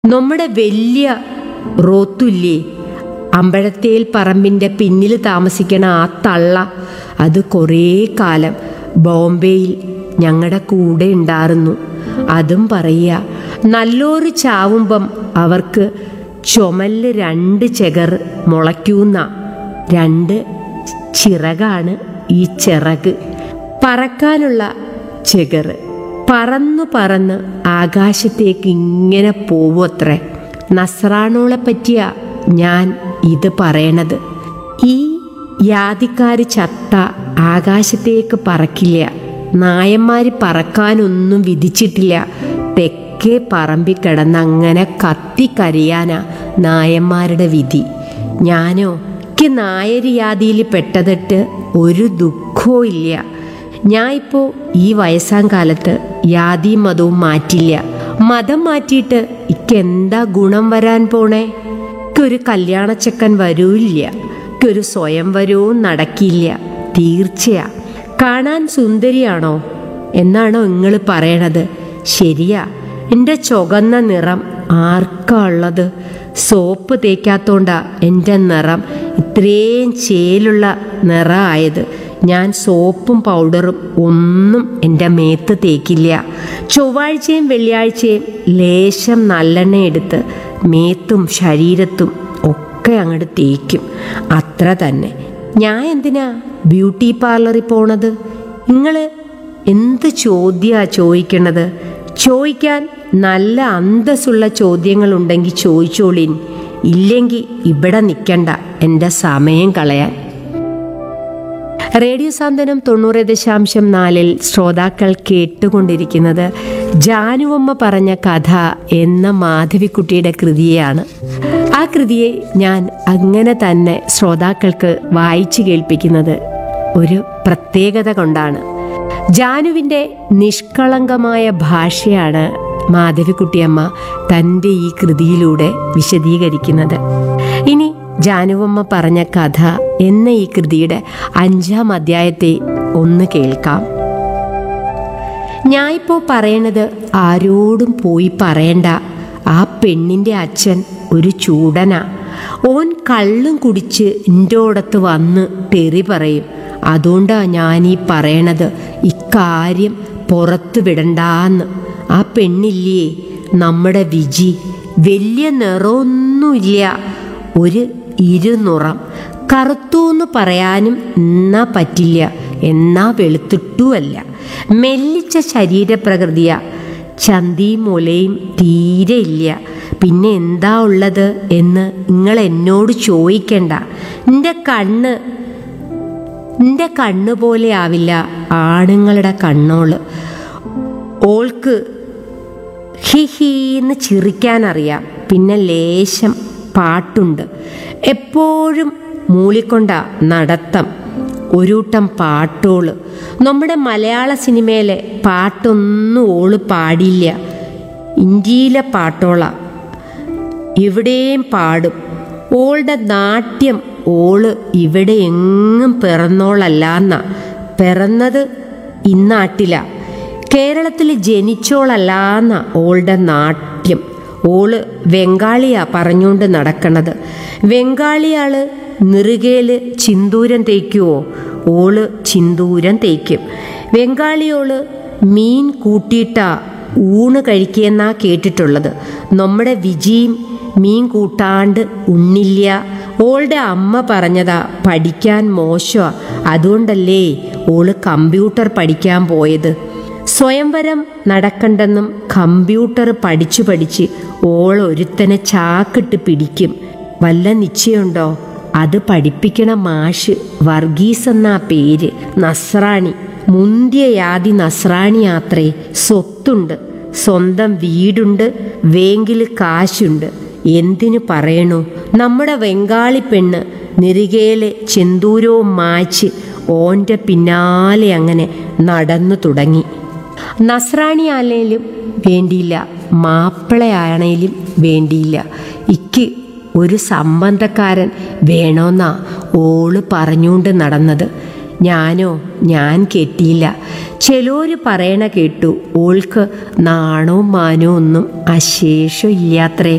നമ്മുടെ വലിയ റോത്തുല്ലേ അമ്പഴത്തേൽ പറമ്പിൻ്റെ പിന്നിൽ താമസിക്കണ ആ തള്ള അത് കുറേ കാലം ബോംബെയിൽ ഞങ്ങളുടെ കൂടെ ഉണ്ടായിരുന്നു അതും പറയുക നല്ലൊരു ചാവുമ്പം അവർക്ക് ചുമലിൽ രണ്ട് ചെകർ മുളയ്ക്കൂന്ന രണ്ട് ചിറകാണ് ഈ ചിറക് പറക്കാനുള്ള ചെകറ് പറന്നു പറന്ന് ആകാശത്തേക്ക് ഇങ്ങനെ പോവത്രേ നസ്രാണോളെ പറ്റിയാ ഞാൻ ഇത് പറയണത് ഈ യാതിക്കാര് ചത്ത ആകാശത്തേക്ക് പറക്കില്ല നായന്മാര് പറക്കാനൊന്നും വിധിച്ചിട്ടില്ല തെക്കേ പറമ്പിൽ കിടന്ന് അങ്ങനെ കത്തിക്കരയാനാ നായന്മാരുടെ വിധി ഞാനോ എനിക്ക് നായര് യാതിയിൽ പെട്ടതിട്ട് ഒരു ദുഃഖവും ഇല്ല ഞാൻ ഇപ്പോൾ ഈ വയസ്സാം കാലത്ത് യാതി മതവും മാറ്റില്ല മതം മാറ്റിയിട്ട് ഇക്കെന്താ ഗുണം വരാൻ പോണേ ഒരു കല്യാണച്ചക്കൻ വരൂല്ല ഒരു സ്വയംവരവും നടക്കില്ല തീർച്ചയാ കാണാൻ സുന്ദരിയാണോ എന്നാണോ നിങ്ങൾ പറയണത് ശരിയാ എൻ്റെ ചുവന്ന നിറം ആർക്കാ ഉള്ളത് സോപ്പ് തേക്കാത്തോണ്ടാ എൻ്റെ നിറം ഇത്രയും ചേലുള്ള നിറമായത് ഞാൻ സോപ്പും പൗഡറും ഒന്നും എൻ്റെ മേത്ത് തേക്കില്ല ചൊവ്വാഴ്ചയും വെള്ളിയാഴ്ചയും ലേശം നല്ലെണ്ണ എടുത്ത് മേത്തും ശരീരത്തും ഒക്കെ അങ്ങോട്ട് തേക്കും അത്ര തന്നെ ഞാൻ എന്തിനാ ബ്യൂട്ടി പാർലറിൽ പോണത് നിങ്ങൾ എന്ത് ചോദ്യമാ ചോദിക്കണത് ചോദിക്കാൻ നല്ല അന്തസ്സുള്ള ചോദ്യങ്ങളുണ്ടെങ്കിൽ ചോദിച്ചോളിൻ ഇല്ലെങ്കിൽ ഇവിടെ നിൽക്കണ്ട എൻ്റെ സമയം കളയാൻ റേഡിയോ സാന്ത്വനം തൊണ്ണൂറ് ദശാംശം നാലിൽ ശ്രോതാക്കൾ കേട്ടുകൊണ്ടിരിക്കുന്നത് ജാനുവമ്മ പറഞ്ഞ കഥ എന്ന മാധവിക്കുട്ടിയുടെ കൃതിയെയാണ് ആ കൃതിയെ ഞാൻ അങ്ങനെ തന്നെ ശ്രോതാക്കൾക്ക് വായിച്ചു കേൾപ്പിക്കുന്നത് ഒരു പ്രത്യേകത കൊണ്ടാണ് ജാനുവിൻ്റെ നിഷ്കളങ്കമായ ഭാഷയാണ് മാധവിക്കുട്ടിയമ്മ തൻ്റെ ഈ കൃതിയിലൂടെ വിശദീകരിക്കുന്നത് ഇനി ജാനുവമ്മ പറഞ്ഞ കഥ എന്ന ഈ കൃതിയുടെ അഞ്ചാം അധ്യായത്തെ ഒന്ന് കേൾക്കാം ഞാനിപ്പോൾ പറയണത് ആരോടും പോയി പറയണ്ട ആ പെണ്ണിൻ്റെ അച്ഛൻ ഒരു ചൂടനാ ഓൻ കള്ളും കുടിച്ച് ഇൻ്റോടത്ത് വന്ന് തെറി പറയും അതുകൊണ്ടാ ഞാൻ ഈ പറയണത് ഇക്കാര്യം പുറത്തു വിടണ്ടാന്ന് ആ പെണ്ണില്ലേ നമ്മുടെ വിജി വലിയ നിറമൊന്നുമില്ല ഒരു ഇരുനിറം കറുത്തൂന്ന് പറയാനും എന്നാ പറ്റില്ല എന്നാ വെളുത്തിട്ടുമല്ല മെല്ലിച്ച ശരീരപ്രകൃതിയാ ചന്തിയും മുലയും തീരെ ഇല്ല പിന്നെ എന്താ ഉള്ളത് എന്ന് നിങ്ങൾ എന്നോട് ചോദിക്കണ്ട എൻ്റെ കണ്ണ് എൻ്റെ കണ്ണ് പോലെ ആവില്ല ആണുങ്ങളുടെ കണ്ണോള് ഓൾക്ക് ഹി ഹീന്ന് ചിരിക്കാനറിയാം പിന്നെ ലേശം പാട്ടുണ്ട് എപ്പോഴും മൂളിക്കൊണ്ട നടത്തം ഒരുട്ടം പാട്ടോള് നമ്മുടെ മലയാള സിനിമയിലെ പാട്ടൊന്നും ഓള് പാടില്ല ഇന്ത്യയിലെ പാട്ടോള ഇവിടെയും പാടും ഓളുടെ നാട്യം ഓള് ഇവിടെ എങ്ങും പിറന്നോളല്ലാന്ന പിറന്നത് ഇന്നാട്ടില കേരളത്തിൽ ജനിച്ചോളല്ലാന്ന ഓളുടെ നാട്യം ഓള് വെങ്കാളിയാ പറഞ്ഞുകൊണ്ട് നടക്കണത് വെങ്കാളിയാള് നിറുകേല് ചിന്തൂരം തേക്കുവോ ഓള് ചിന്തൂരം തേക്കും വെങ്കാളിയോള് മീൻ കൂട്ടിയിട്ടാ ഊണ് കഴിക്കുകയെന്നാ കേട്ടിട്ടുള്ളത് നമ്മുടെ വിജിയും മീൻ കൂട്ടാണ്ട് ഉണ്ണില്ല ഓളുടെ അമ്മ പറഞ്ഞതാ പഠിക്കാൻ മോശമാ അതുകൊണ്ടല്ലേ ഓള് കമ്പ്യൂട്ടർ പഠിക്കാൻ പോയത് സ്വയംവരം നടക്കണ്ടെന്നും കമ്പ്യൂട്ടർ പഠിച്ചു പഠിച്ച് ഓൾ ഒരുത്തനെ ചാക്കിട്ട് പിടിക്കും വല്ല നിശ്ചയമുണ്ടോ അത് പഠിപ്പിക്കണ മാഷ് വർഗീസ് എന്നാ പേര് നസ്രാണി മുന്തിയ യാതി നസ്രാണി യാത്രേ സ്വത്തുണ്ട് സ്വന്തം വീടുണ്ട് വേങ്കിൽ കാശുണ്ട് എന്തിനു പറയണു നമ്മുടെ വെങ്കാളി പെണ്ണ് നിരികയിലെ ചെന്തൂരവും മാച്ച് ഓൻ്റെ പിന്നാലെ അങ്ങനെ നടന്നു തുടങ്ങി നസ്രാണി ആണേലും വേണ്ടിയില്ല മാപ്പിളയാണേലും വേണ്ടിയില്ല ഇക്ക് ഒരു സംബന്ധക്കാരൻ വേണോന്നാ ഓള് പറഞ്ഞുകൊണ്ട് നടന്നത് ഞാനോ ഞാൻ കെട്ടിയില്ല ചിലോര് പറയണ കേട്ടു ഓൾക്ക് നാണവും മാനവും ഒന്നും അശേഷം ഇല്ലാത്രേ